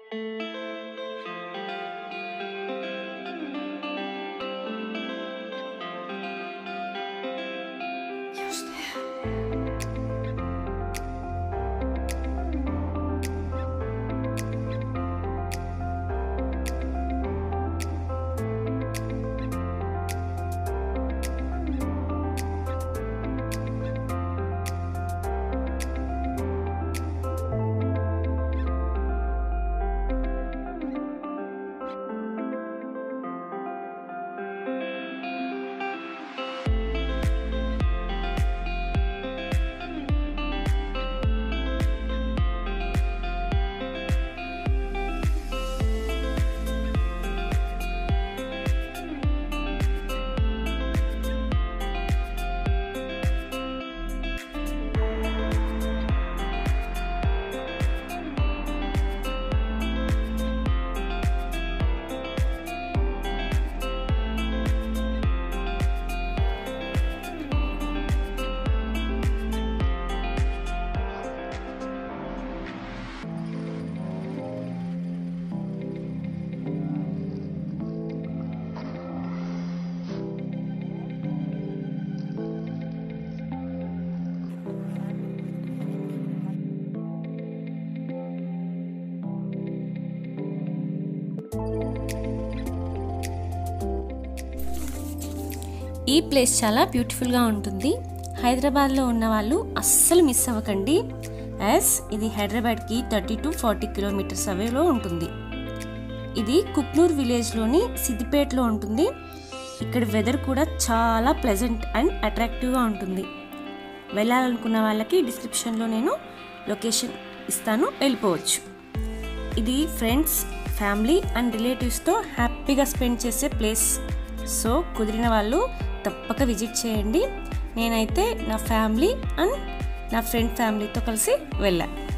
ఈ ప్లేస్ చాలా బ్యూటిఫుల్గా ఉంటుంది హైదరాబాద్లో ఉన్న వాళ్ళు అస్సలు మిస్ అవ్వకండి యాజ్ ఇది హైదరాబాద్కి థర్టీ టు ఫార్టీ కిలోమీటర్స్ అవేలో ఉంటుంది ఇది కుక్నూర్ విలేజ్లోని సిద్దిపేటలో ఉంటుంది ఇక్కడ వెదర్ కూడా చాలా ప్లెజెంట్ అండ్ అట్రాక్టివ్గా ఉంటుంది వెళ్ళాలనుకున్న వాళ్ళకి డిస్క్రిప్షన్లో నేను లొకేషన్ ఇస్తాను వెళ్ళిపోవచ్చు ఇది ఫ్రెండ్స్ ఫ్యామిలీ అండ్ రిలేటివ్స్తో హ్యాపీగా స్పెండ్ చేసే ప్లేస్ సో కుదిరిన వాళ్ళు తప్పక విజిట్ చేయండి నేనైతే నా ఫ్యామిలీ అండ్ నా ఫ్రెండ్ ఫ్యామిలీతో కలిసి వెళ్ళాను